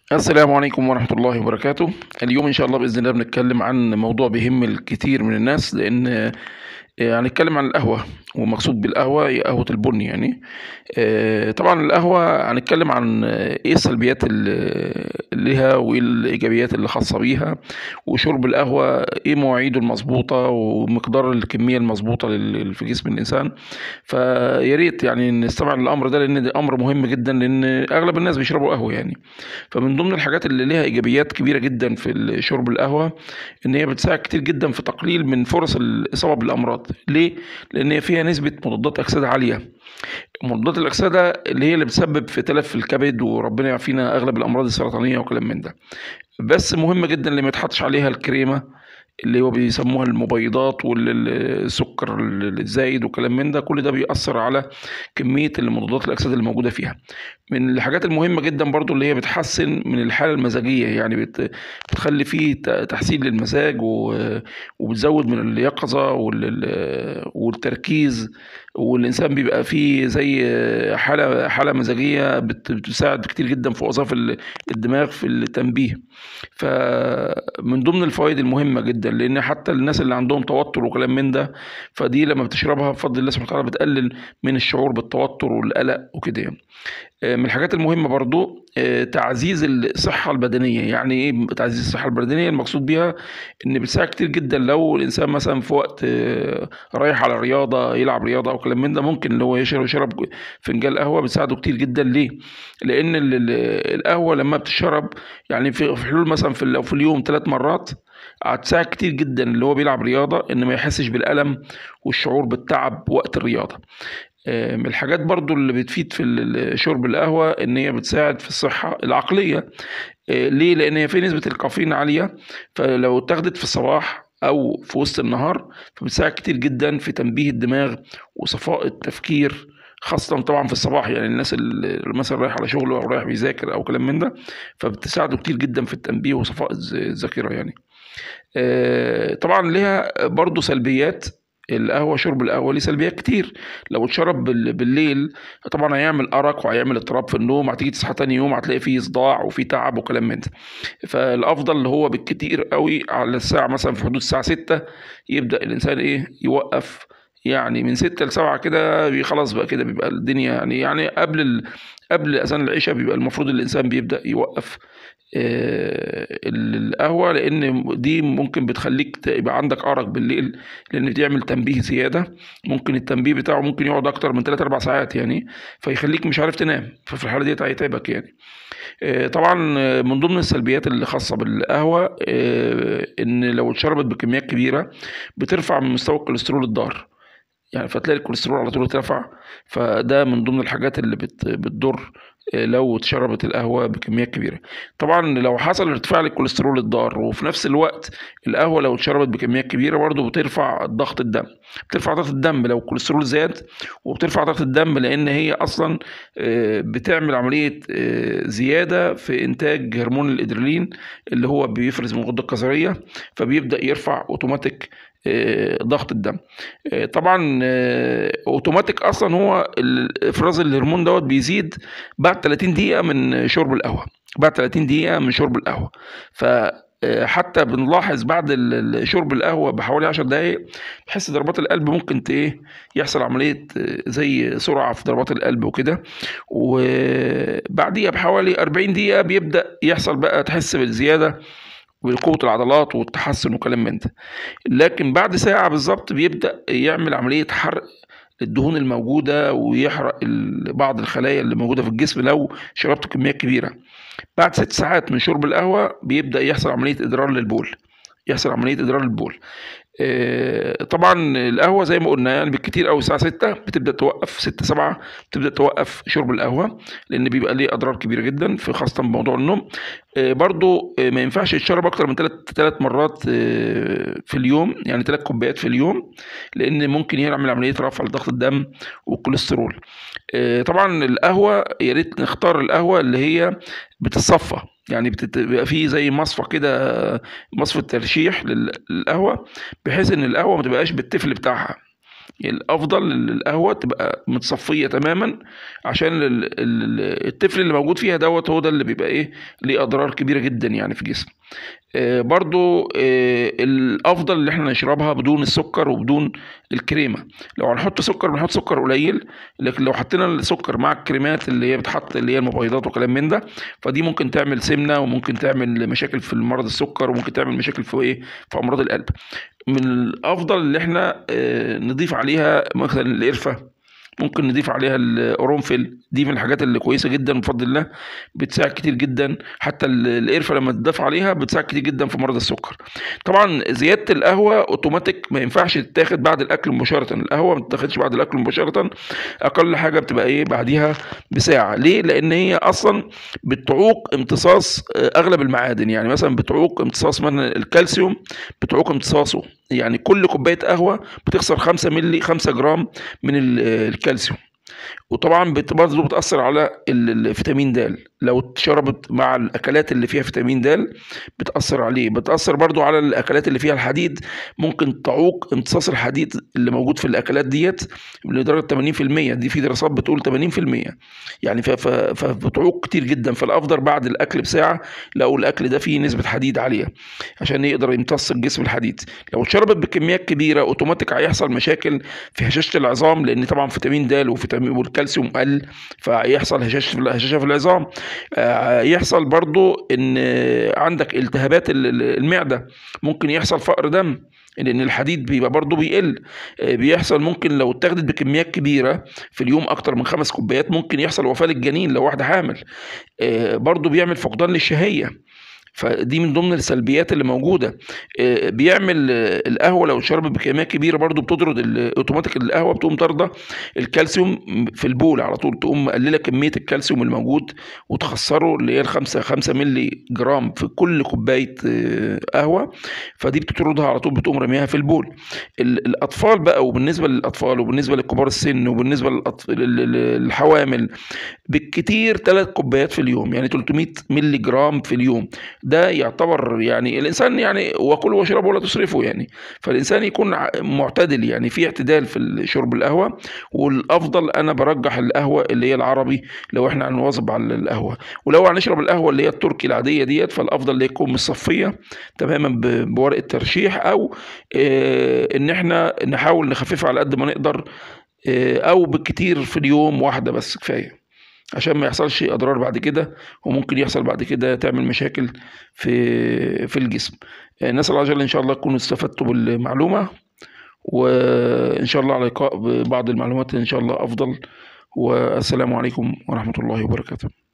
السلام عليكم ورحمة الله وبركاته اليوم إن شاء الله بإذن الله بنتكلم عن موضوع بيهم الكثير من الناس لأن آه، هنتكلم عن القهوة ومقصود بالقهوة هي قهوة البن يعني آه، طبعا القهوة هنتكلم عن آه، إيه السلبيات اللي ليها وإيه الإيجابيات اللي خاصة بيها وشرب القهوة إيه مواعيده المظبوطة ومقدار الكمية المظبوطة لل- في جسم الإنسان فيا ريت يعني نستمع للأمر ده لأن ده أمر مهم جدا لأن أغلب الناس بيشربوا قهوة يعني فمن ضمن الحاجات اللي ليها ايجابيات كبيره جدا في شرب القهوه ان هي بتساعد كتير جدا في تقليل من فرص الاصابه بالامراض ليه لان هي فيها نسبه مضادات اكسده عاليه مضادات الاكسده اللي هي اللي بتسبب في تلف في الكبد وربنا يعافينا اغلب الامراض السرطانيه وكلام من ده بس مهم جدا اللي ما يتحطش عليها الكريمه اللي هو بيسموها المبيضات والسكر الزايد وكلام من ده كل ده بيأثر على كمية المضادات الأكسدة اللي موجودة فيها من الحاجات المهمة جدا برضو اللي هي بتحسن من الحالة المزاجية يعني بت بتخلي فيه ت- تحسين للمزاج و- وبتزود من اليقظة وال- والتركيز والإنسان بيبقى فيه زي حالة حالة مزاجية بت- بتساعد كتير جدا في وظائف ال- الدماغ في التنبيه فمن ضمن الفوائد المهمة جدا لأن حتى الناس اللي عندهم توتر وكلام من ده فدي لما بتشربها بفضل الله سبحانه وتعالى بتقلل من الشعور بالتوتر والقلق وكده يعني. آه، من الحاجات المهمة برضو آه، تعزيز الصحة البدنية يعني ايه تعزيز الصحة البدنية المقصود بيها ان بتساعد كتير جدا لو الانسان مثلا في وقت آه، رايح على رياضة يلعب رياضة او كلام من ده ممكن اللي هو يشرب يشرب فنجان قهوة بتساعده كتير جدا ليه؟ لان ال- ال- القهوة لما بتشرب يعني في في حلول مثلا في ال- في اليوم ثلاث مرات هتساعد كتير جدا اللي هو بيلعب رياضة ان ما يحسش بالألم والشعور بالتعب وقت الرياضة آه، من الحاجات برضو اللي بتفيد في ال- شرب القهوة إن هي بتساعد في الصحة العقلية آه، ليه؟ لأن هي في نسبة الكافيين عالية فلو اتاخدت في الصباح أو في وسط النهار فبتساعد كتير جدا في تنبيه الدماغ وصفاء التفكير خاصة طبعا في الصباح يعني الناس اللي مثلا رايح على شغله أو رايح بيذاكر أو كلام من ده فبتساعده كتير جدا في التنبيه وصفاء الذ- الذاكرة يعني آه، طبعا ليها برضو سلبيات القهوة شرب القهوة ليه سلبيات كتير لو اتشرب بال- بالليل طبعا هيعمل أرق وهيعمل اضطراب في النوم هتيجي تصحى تاني يوم هتلاقي فيه صداع وفيه تعب وكلام من ده فالأفضل اللي هو بالكتير قوي على الساعة مثلا في حدود الساعة ستة يبدأ الإنسان إيه يوقف يعني من ستة لسبعة كده بي- خلاص بقى كده بيبقى الدنيا يعني يعني قبل ال... قبل أذان العشاء بيبقى المفروض الإنسان بيبدأ يوقف آه، القهوة لأن دي ممكن بتخليك ت- يبقى عندك أرق بالليل لأن بتعمل تنبيه زيادة ممكن التنبيه بتاعه ممكن يقعد أكتر من 3 4 ساعات يعني فيخليك مش عارف تنام ففي الحالة دي هيتعبك يعني آه، طبعا آه، من ضمن السلبيات اللي خاصة بالقهوة آه، إن لو اتشربت بكميات كبيرة بترفع من مستوى الكوليسترول الضار يعني فتلاقي الكوليسترول على طول اترفع فده من ضمن الحاجات اللي بت بتضر آه، لو اتشربت القهوة بكميات كبيرة طبعا لو حصل ارتفاع للكوليسترول الضار وفي نفس الوقت القهوة لو اتشربت بكميات كبيرة برضه بترفع ضغط الدم بترفع ضغط الدم لو الكوليسترول زاد وبترفع ضغط الدم لأن هي أصلا آه، بتعمل عملية آه، زيادة في إنتاج هرمون الإدرينالين اللي هو بيفرز من الغدة الكظرية فبيبدأ يرفع أوتوماتيك آه، ضغط الدم آه، طبعا آه، اوتوماتيك اصلا هو ال- افراز الهرمون دوت بيزيد بعد 30 دقيقه من شرب القهوه بعد 30 دقيقه من شرب القهوه ف آه، حتى بنلاحظ بعد ال- ال- شرب القهوه بحوالي 10 دقائق تحس ضربات القلب ممكن ت- ايه يحصل عمليه آه، زي سرعه في ضربات القلب وكده وبعديها بحوالي 40 دقيقه بيبدا يحصل بقى تحس بالزياده وقوه العضلات والتحسن وكلام من ده لكن بعد ساعة بالظبط بيبدأ يعمل عملية حرق للدهون الموجودة ويحرق ال- بعض الخلايا اللي موجودة في الجسم لو شربت كميات كبيرة بعد ست ساعات من شرب القهوة بيبدأ يحصل عملية إدرار للبول يحصل عملية إدرار للبول آه، طبعا القهوة زي ما قلنا يعني بالكتير أوي الساعة ستة بتبدأ توقف ستة سبعة بتبدأ توقف شرب القهوة لأن بيبقى ليه أضرار كبيرة جدا في خاصة بموضوع النوم آه، برضو آه، ما ينفعش يتشرب أكتر من ثلاث ثلاث مرات آه، في اليوم يعني ثلاث كوبايات في اليوم لأن ممكن يعمل عملية رفع لضغط الدم والكوليسترول آه، طبعا القهوة يا ريت نختار القهوة اللي هي بتتصفى يعني بتت- بيبقى فيه زي مصفى كده مصفى ترشيح لل- للقهوة بحيث ان القهوة ما تبقاش بالتفل بتاعها الافضل القهوه تبقى متصفيه تماما عشان ال- ال- الطفل اللي موجود فيها دوت هو ده اللي بيبقى ايه ليه اضرار كبيره جدا يعني في الجسم آه، برضو آه، الافضل اللي احنا نشربها بدون السكر وبدون الكريمه لو هنحط سكر بنحط سكر قليل لكن لو حطينا السكر مع الكريمات اللي هي بتحط اللي هي المبيضات وكلام من ده فدي ممكن تعمل سمنه وممكن تعمل مشاكل في مرض السكر وممكن تعمل مشاكل في ايه في امراض القلب من الافضل اللي احنا آه، نضيف عليها مثلا القرفه ممكن نضيف عليها القرنفل دي من الحاجات اللي كويسه جدا بفضل الله بتساعد كتير جدا حتى ال- القرفه لما تضاف عليها بتساعد كتير جدا في مرض السكر طبعا زياده القهوه اوتوماتيك ما ينفعش تتاخد بعد الاكل مباشره القهوه ما تتاخدش بعد الاكل مباشره اقل حاجه بتبقى ايه بعديها بساعه ليه لان هي اصلا بتعوق امتصاص آه، اغلب المعادن يعني مثلا بتعوق امتصاص مثلا الكالسيوم بتعوق امتصاصه يعني كل كوبايه قهوه بتخسر 5 مللي 5 جرام من ال- الكالسيوم وطبعا بت- برضه بتاثر على ال- الفيتامين د لو اتشربت مع الاكلات اللي فيها فيتامين د بتاثر عليه بتاثر برضه على الاكلات اللي فيها الحديد ممكن تعوق امتصاص الحديد اللي موجود في الاكلات ديت لدرجه 80% دي في دراسات بتقول 80% يعني ف- ف- فبتعوق كتير جدا فالافضل بعد الاكل بساعه لو الاكل ده فيه نسبه حديد عاليه عشان يقدر يمتص الجسم الحديد لو اتشربت بكميات كبيره اوتوماتيك هيحصل مشاكل في هشاشه العظام لان طبعا فيتامين د وفيتامين والكالسيوم قل فيحصل هشاشه في هشاشه في العظام آه، يحصل برضو ان آه، عندك التهابات ال- ال- المعده ممكن يحصل فقر دم لان الحديد بيبقى برضه بيقل آه، بيحصل ممكن لو اتاخدت بكميات كبيره في اليوم اكتر من خمس كوبايات ممكن يحصل وفاه للجنين لو واحده حامل آه، برضه بيعمل فقدان للشهيه فدي من ضمن السلبيات اللي موجوده آه، بيعمل آه، القهوه لو اتشربت بكميات كبيره برضو بتطرد ال- اوتوماتيك القهوه بتقوم طارده الكالسيوم في البول على طول تقوم مقلله كميه الكالسيوم الموجود وتخسره اللي هي الخمسة خمسة ملي جرام في كل كوبايه آه، قهوه فدي بتطردها على طول بتقوم رميها في البول ال- الاطفال بقى وبالنسبه للاطفال وبالنسبه لكبار السن وبالنسبه للأطف- لل- لل- للحوامل بالكتير ثلاث كوبايات في اليوم يعني 300 ملي جرام في اليوم ده يعتبر يعني الانسان يعني وكلوا واشربوا ولا تسرفوا يعني فالانسان يكون ع- معتدل يعني في اعتدال في شرب القهوه والافضل انا برجح القهوه اللي هي العربي لو احنا هنواظب على القهوه ولو هنشرب القهوه اللي هي التركي العاديه ديت فالافضل اللي يكون مصفيه تماما ب- بورقه ترشيح او آه، ان احنا نحاول نخففها على قد ما نقدر آه، او بالكتير في اليوم واحده بس كفايه عشان ما يحصلش اضرار بعد كده وممكن يحصل بعد كده تعمل مشاكل في في الجسم آه، نسال الله عز وجل ان شاء الله تكونوا استفدتوا بالمعلومه وان شاء الله على لقاء ببعض المعلومات ان شاء الله افضل والسلام عليكم ورحمه الله وبركاته